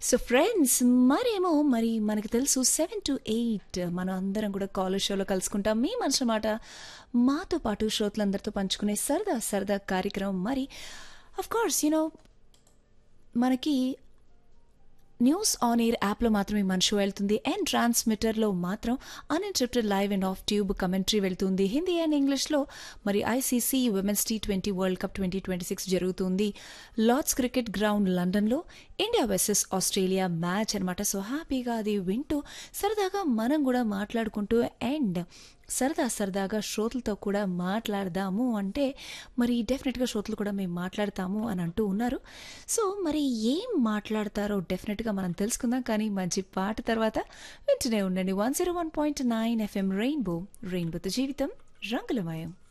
so friends మరేమో మరి మనకు తెలుసు సెవెన్ టు ఎయిట్ మనం అందరం కూడా కాలేజ్ షోలో కలుసుకుంటాం మీ మనసు మాట మాతో పాటు శ్రోతలందరితో పంచుకునే సరదా సరదా కార్యక్రమం మరి అఫ్ కోర్స్ యూనో మనకి న్యూస్ ఆన్ ఎయిర్ యాప్లో మాత్రమే మన షో వెళ్తుంది అండ్ ట్రాన్స్మిటర్లో మాత్రం uninterrupted live and off tube commentary వెళ్తుంది హిందీ అండ్ ఇంగ్లీష్లో మరి ICC women's T twenty world cup twenty twenty six జరుగుతుంది లార్డ్స్ క్రికెట్ గ్రౌండ్ లండన్లో ఇండియా వర్సెస్ ఆస్ట్రేలియా మ్యాచ్ అనమాట సో హ్యాపీగా అది వింటూ సరదాగా మనం కూడా మాట్లాడుకుంటూ అండ్ సరదా సరదాగా శ్రోతలతో కూడా మాట్లాడదాము అంటే మరి డెఫినెట్గా శ్రోతలు కూడా మేము మాట్లాడతాము అని అంటూ ఉన్నారు సో మరి ఏం మాట్లాడతారో డెఫినెట్గా మనం తెలుసుకుందాం కానీ మంచి పాట తర్వాత వింటూనే ఉండండి one zero one point nine FM Rainbow రెయిన్బోతో జీవితం రంగులమయం